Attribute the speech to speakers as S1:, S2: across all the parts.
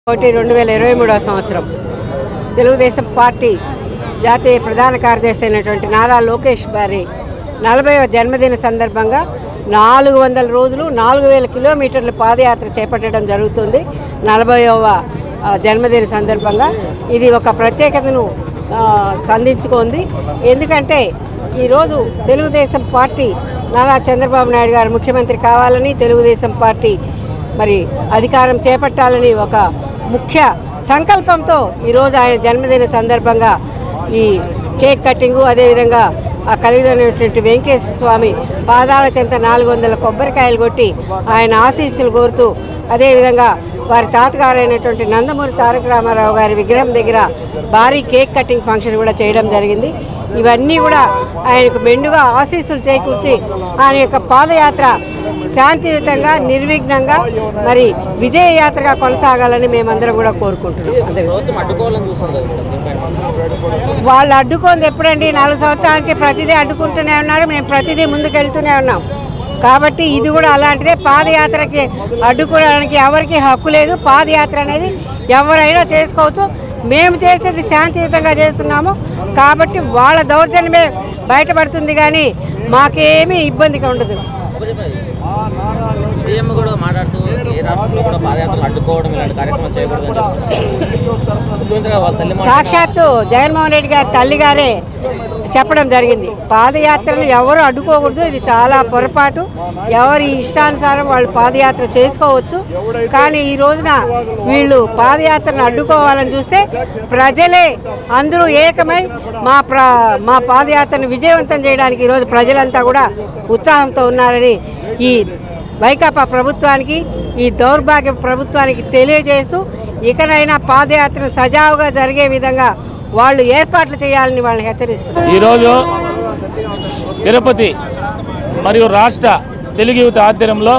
S1: ఒకటి రెండు వేల ఇరవై మూడవ సంవత్సరం తెలుగుదేశం పార్టీ జాతీయ ప్రధాన కార్యదర్శి అయినటువంటి నారా లోకేష్ గారి నలభైవ జన్మదిన సందర్భంగా నాలుగు వందల రోజులు నాలుగు వేల కిలోమీటర్ల పాదయాత్ర చేపట్టడం జరుగుతుంది నలభైవ ఆ, జన్మదిన సందర్భంగా ఇది ఒక ప్రత్యేకతను ఆ, సంధించుకుంది ఎందుకంటే ఈరోజు తెలుగుదేశం పార్టీ నారా చంద్రబాబు నాయుడు గారు ముఖ్యమంత్రి కావాలని తెలుగుదేశం పార్టీ మరి అధికారం చేపట్టాలని ఒక ముఖ్య సంకల్పంతో ఈరోజు ఆయన జన్మదిన సందర్భంగా ఈ కేక్ కటింగు అదేవిధంగా ఆ కలిగినటువంటి వెంకటేశ్వర స్వామి పాదాల చెంత నాలుగు వందల కొబ్బరికాయలు కొట్టి ఆయన ఆశీస్సులు కోరుతూ అదేవిధంగా వారి తాతగారైనటువంటి నందమూరి తారక రామారావు గారి విగ్రహం దగ్గర భారీ కేక్ కటింగ్ ఫంక్షన్ కూడా చేయడం జరిగింది ఇవన్నీ కూడా ఆయనకు మెండుగా ఆశీస్సులు చేకూర్చి ఆయన యొక్క పాదయాత్ర శాంతియుతంగా నిర్విఘ్నంగా మరి విజయ యాత్రగా కొనసాగాలని మేమందరం కూడా కోరుకుంటున్నాం అదే
S2: ప్రభుత్వం అడ్డుకోవాలని చూస్తుంది కదా మేడం దీనిపైన
S1: వాళ్ళు అడ్డుకుంది ఎప్పుడండి నాలుగు సంవత్సరాల నుంచి ప్రతిదీ అడ్డుకుంటూనే ఉన్నారు మేము ప్రతిదీ ముందుకెళ్తూనే ఉన్నాం కాబట్టి ఇది కూడా అలాంటిదే పాదయాత్రకి అడ్డుకోవడానికి ఎవరికి హక్కు లేదు పాదయాత్ర అనేది ఎవరైనా చేసుకోవచ్చు మేము చేసేది శాంతియుతంగా చేస్తున్నాము కాబట్టి వాళ్ళ దౌర్జన్యమే బయటపడుతుంది కానీ మాకేమీ ఇబ్బందిగా ఉండదు
S2: సీఎం కూడా మాట్లాడుతూ ఏ రాష్ట్రంలో కూడా పాదయాత్రలు అడ్డుకోవడం ఇలాంటి కార్యక్రమాలు చేయకూడదు అని చెప్తున్నారు ముఖ్యమంత్రి వాళ్ళ తల్లి మాట
S1: సాక్షాత్తు జగన్మోహన్ రెడ్డి గారి తల్లిగారే చెప్పడం జరిగింది పాదయాత్రను ఎవరు అడ్డుకోకూడదు ఇది చాలా పొరపాటు ఎవరి ఇష్టానుసారం వాళ్ళు పాదయాత్ర చేసుకోవచ్చు కానీ ఈ రోజున వీళ్ళు పాదయాత్రను అడ్డుకోవాలని చూస్తే ప్రజలే అందరూ ఏకమై మా ప్ర మా పాదయాత్రను విజయవంతం చేయడానికి ఈరోజు ప్రజలంతా కూడా ఉత్సాహంతో ఉన్నారని ఈ వైకాపా ప్రభుత్వానికి ఈ దౌర్భాగ్య ప్రభుత్వానికి తెలియజేస్తూ ఇకనైనా పాదయాత్ర సజావుగా జరిగే విధంగా వాళ్ళు ఏర్పాట్లు చేయాలని వాళ్ళని హెచ్చరిస్తున్నారు
S3: ఈరోజు తిరుపతి మరియు రాష్ట్ర తెలుగు యువత ఆధ్వర్యంలో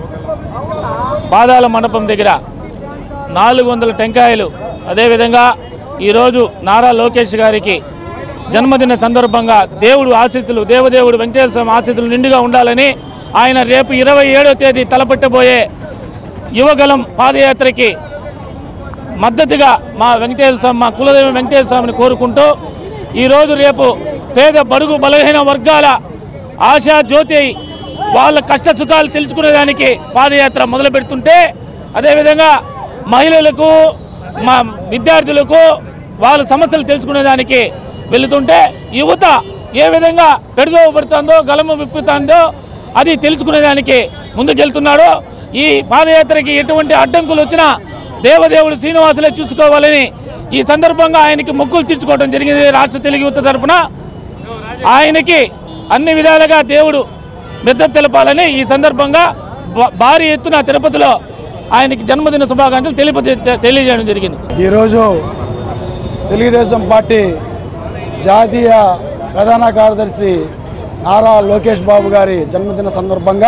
S3: పాదాల మండపం దగ్గర నాలుగు వందల టెంకాయలు అదేవిధంగా ఈరోజు నారా లోకేష్ గారికి జన్మదిన సందర్భంగా దేవుడు ఆశీస్సులు దేవదేవుడు వెంకటేశ్వర స్వామి ఆశీస్సులు నిండుగా ఉండాలని ఆయన రేపు ఇరవై ఏడో తేదీ తలపెట్టబోయే యువగలం పాదయాత్రకి మద్దతుగా మా వెంకటేశ్వర స్వామి మా కులదైవం వెంకటేశ్వర స్వామిని కోరుకుంటూ ఈరోజు రేపు పేద బడుగు బలహీన వర్గాల ఆశా జ్యోతి అయి వాళ్ళ కష్ట సుఖాలు తెలుసుకునేదానికి పాదయాత్ర మొదలు పెడుతుంటే అదేవిధంగా మహిళలకు మా విద్యార్థులకు వాళ్ళ సమస్యలు తెలుసుకునేదానికి వెళుతుంటే యువత ఏ విధంగా పెడదోవ పడుతుందో గలము విప్పుతుందో అది తెలుసుకునేదానికి ముందుకెళ్తున్నాడు ఈ పాదయాత్రకి ఎటువంటి అడ్డంకులు వచ్చినా దేవదేవుడు శ్రీనివాసులే చూసుకోవాలని ఈ సందర్భంగా ఆయనకి మొక్కులు తీర్చుకోవడం జరిగింది రాష్ట్ర తెలుగు యువత తరపున ఆయనకి అన్ని విధాలుగా దేవుడు మెద్దతు తెలపాలని ఈ సందర్భంగా భా- భారీ ఎత్తున తిరుపతిలో ఆయనకి జన్మదిన శుభాకాంక్షలు తెలిప తెలియజేయడం జరిగింది
S4: ఈరోజు తెలుగుదేశం పార్టీ జాతీయ ప్రధాన కార్యదర్శి నారా లోకేష్ బాబు గారి జన్మదిన సందర్భంగా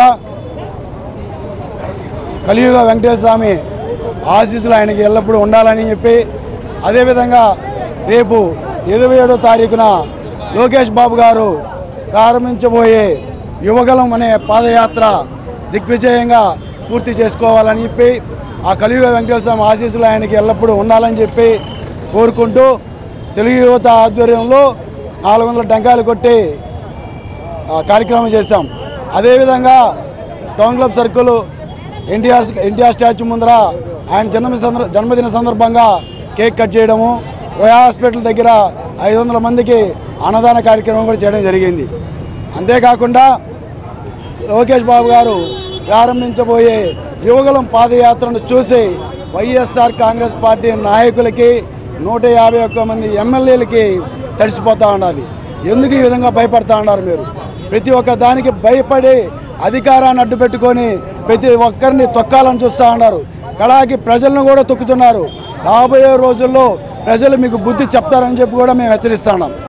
S4: కలియుగ వెంకటేశ్వర స్వామి ఆశీస్సులు ఆయనకి ఎల్లప్పుడూ ఉండాలని చెప్పి అదేవిధంగా రేపు ఇరవై ఏడో తారీఖున లోకేష్ బాబు గారు ప్రారంభించబోయే యువగలం అనే పాదయాత్ర దిగ్విజయంగా పూర్తి చేసుకోవాలని చెప్పి ఆ కలియుగ వెంకటేశ్వర స్వామి ఆశీస్సులు ఆయనకి ఎల్లప్పుడూ ఉండాలని చెప్పి కోరుకుంటూ తెలుగు యువత ఆధ్వర్యంలో నాలుగు వందల టెంకాయలు కొట్టి ఆ, కార్యక్రమం చేశాం అదేవిధంగా town club circle NTR NTR statue ముందర ఆయన జన్మ సందర్ జన్మదిన సందర్భంగా కేక్ కట్ చేయడము రోయా హాస్పిటల్ దగ్గర ఐదు వందల మందికి అన్నదాన కార్యక్రమం కూడా చేయడం జరిగింది అంతేకాకుండా లోకేష్ బాబు గారు ప్రారంభించబోయే యువగలం పాదయాత్రను చూసి వైఎస్ఆర్ కాంగ్రెస్ పార్టీ నాయకులకి నూట యాభై ఒక్క మంది ఎమ్మెల్యేలకి తడిసిపోతూ ఉన్నది ఎందుకు ఈ విధంగా భయపడతా ఉన్నారు మీరు ప్రతి ఒక్క దానికి భయపడి అధికారాన్ని అడ్డు పెట్టుకొని ప్రతి ఒక్కరిని తొక్కాలని చూస్తూ ఉన్నారు కళాకి ప్రజలను కూడా తొక్కుతున్నారు రాబోయే రోజుల్లో ప్రజలు మీకు బుద్ధి చెప్తారని చెప్పి కూడా మేము హెచ్చరిస్తున్నాం